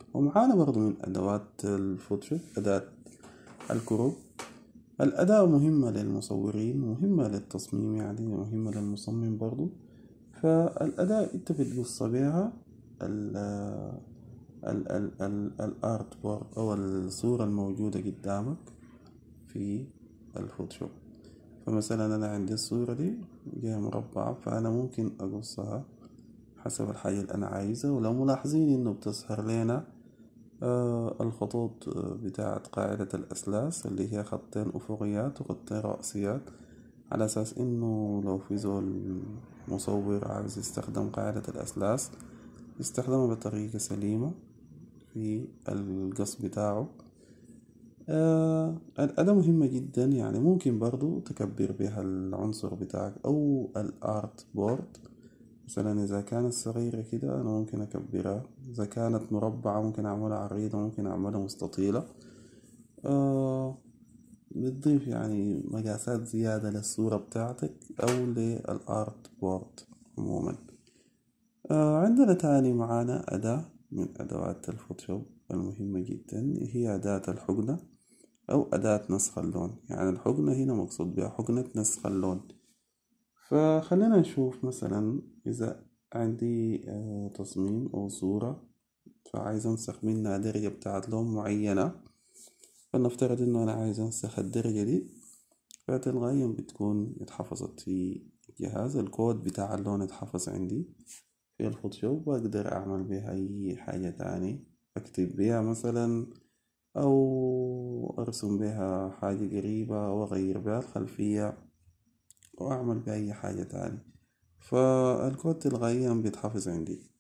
ومعانا برضو من أدوات الفوتوشوب أداة الكروب الأداة مهمة للمصورين مهمة للتصميم يعني مهمة للمصمم برضو فالأداة أنت بتقص بيها ال ال ال ال الارت بورد أو الصورة الموجودة قدامك في الفوتوشوب فمثلا أنا عندي الصورة دي جاية مربعة فأنا ممكن أقصها حسب الحاجة اللي أنا عايزها ولو ملاحظين إنه بتظهر لنا آه الخطوط بتاعت قاعدة الأسلاس اللي هي خطين أفقيات وخطين رأسيات على أساس إنه لو في زول مصور عاوز يستخدم قاعدة الأسلاس يستخدمها بطريقة سليمة في القص بتاعه آه الأداة مهمة جدا يعني ممكن برضو تكبر بها العنصر بتاعك أو الآرت بورد مثلا إذا كانت صغيرة كده أنا ممكن أكبرها إذا كانت مربعة ممكن أعملها عريضة ممكن أعملها مستطيلة آه بتضيف يعني مقاسات زيادة للصورة بتاعتك أو للآرت بورد عموما آه عندنا تاني معانا أداة من أدوات الفوتوشوب المهمة جدا هي أداة الحقنة أو أداة نسخ اللون يعني الحقنة هنا مقصود بها حقنة نسخ اللون فخلينا نشوف مثلا إذا عندي تصميم أو صورة فعايز أنسخ منها درجة بتاعت لون معينة فلنفترض إنه أنا عايز أنسخ الدرجة دي فتلقائيا بتكون اتحفظت في الجهاز الكود بتاع اللون اتحفظ عندي في الفوتوشوب وأقدر أعمل بها أي حاجة تاني أكتب بها مثلا أو أرسم بها حاجة قريبة أو أغير بها الخلفية وأعمل بأي حاجة تاني فالكود تلقائيا بيتحفظ عندي